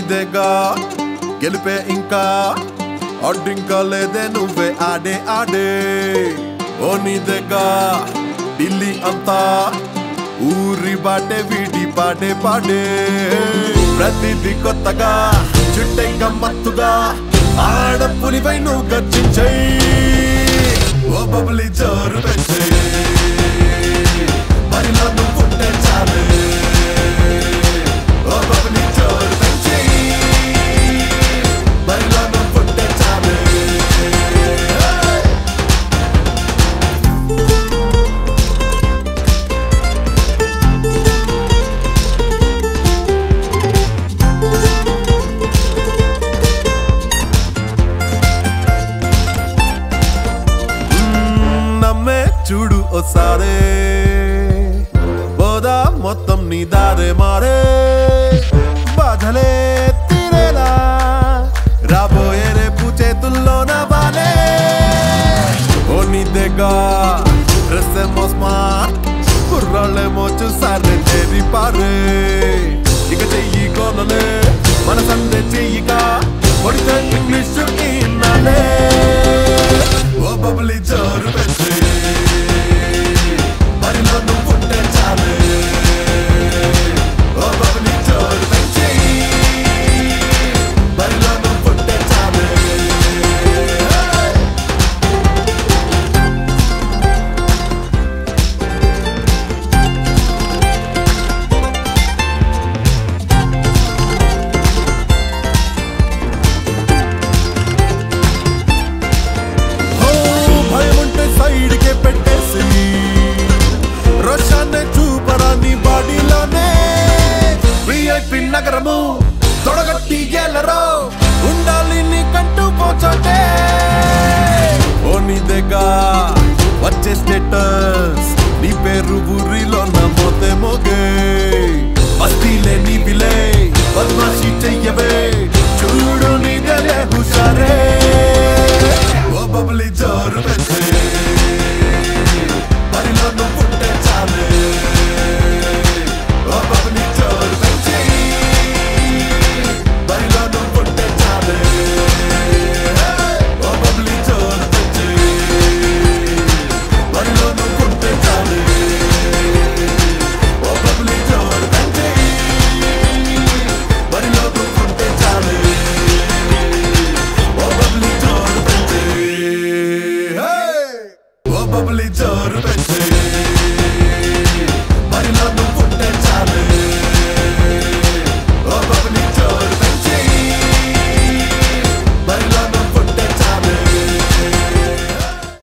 నీదేగా గెలిపే ఇంకా అడ్డింకా లేదే నువ్వే ఆడే ఆడే ఓ నీదేగా ఢిల్లీ అంతా ఊరి బాటే వీడి పాడే పాడే ప్రతిది కొత్తగా చుట్టే గమ్మత్తుగా ఆడపులిపై నువ్వు గర్జించై ఓ బబులి జోరు పెంచే బరిలో నువ్వు ఉంటే చాలే ఓ బబులి జోరు పెంచే బరిలో నువ్వు ఉంటే చాలే నమ్మే చూడు ఓసారే బోదా మొత్తం నీ దారే మారే బాధలే తీరేలా రాబోయే రేపు చేతుల్లో నా బాలే ఓ నీదేగా డ్రెస్ ఏమో స్మార్ట్ కుర్రాళ్ళేమో చూసారే చేరి పారే ఇక చెయ్యి కొనలే మన సందే చెయ్యిగా కొడితే ఇంగ్లీష్ ఇన్నాలే ఓ బబులి జోరు పెంచే బరిలో నువ్వు ఉంటే చాలే ఓ బబులి జోరు పెంచే బరిలో నువ్వు ఉంటే చాలే ఓ భయం ఉంటే సైడ్ కే పెట్టేసి రోషాన్ని చూపరా నీ బాడీలోనే విఐపి నగరము తొడగట్టి గెలరో ఉండాలి నీ కంటూ పోచోటే ఓ నీ దగ్గర వచ్చే స్టేటస్ నీ పేరు ఊరిలో నమ్మోతే మోగే బస్తీలే నీ విలే బద్మాషి చెయ్యవే చూడు నీ గలే హుషారే ఓ బబులి జోరు పెంచే బరిలో నువ్వు ఉంటే చాలే ఓ బబులి జోరు పెంచే బరిలో నువ్వు ఉంటే చాలే ఓ బబులి జోరు పెంచే బరిలో నువ్వు ఉంటే చాలే ఓ బబులి జోరు పెంచే బరిలో నువ్వు ఉంటే చాలే ఓ బబులి జోరు పెంచే ఓ బబులి జోరు పెంచే